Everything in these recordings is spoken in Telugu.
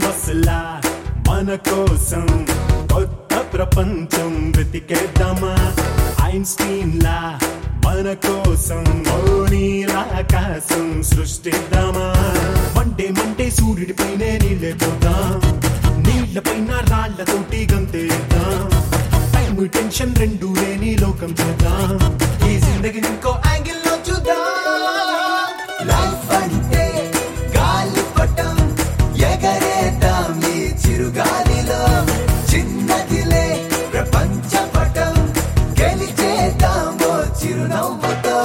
అసలా మన కోసం కొత్త ప్రపంచం వెతికేద్దామా ఐన్స్టీన్ లా మన కోసం ఓ నీలాకాశం సృష్టిద్దామా మండే మండే సూర్యుడిపైనే నీళ్ళే పోతాం నీళ్లపైన రాళ్లతోటి గంతేద్దాం టైం టెన్షన్ రెండు లేని లోకం చూద్దాం ఈ జిందగిని ఇంకో యాంగిల్ లో చూద్దాం లైఫ్ అంటే గాలిపటం ఎగరేద్దాం ఈ చిరుగాలిలో చిన్నదిలే ప్రపంచ పటం గెలిచేద్దాం ఓ చిరునవ్వుతో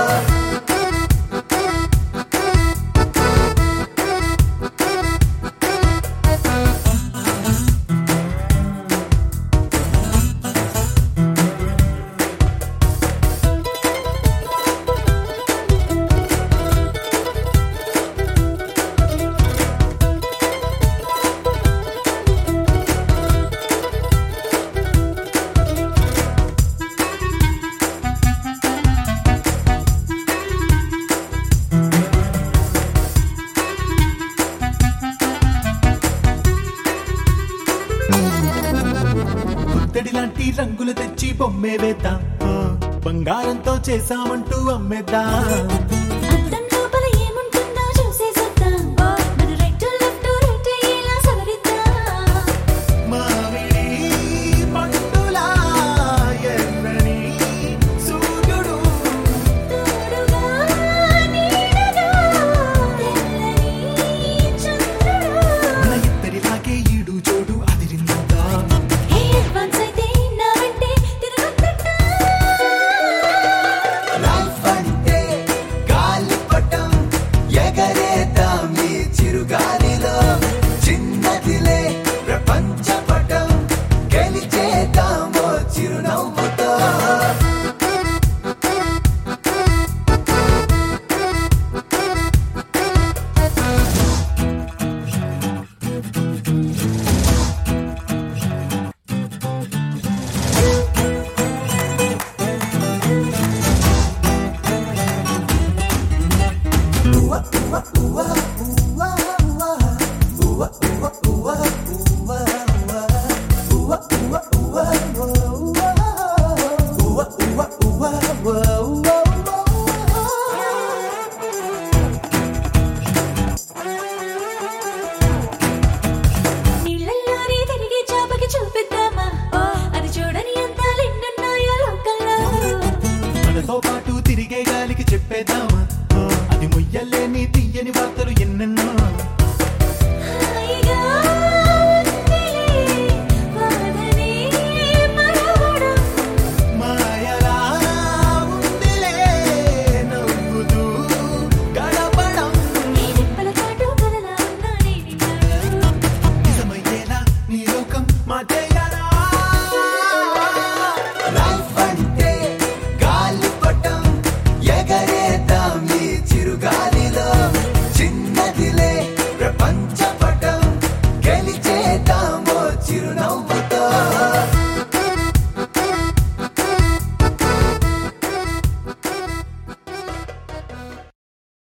పుత్తడి లాంటి రంగులు తెచ్చి బొమ్మే వేద్దాం బంగారంతో చేసామంటూ అమ్మేద్దాం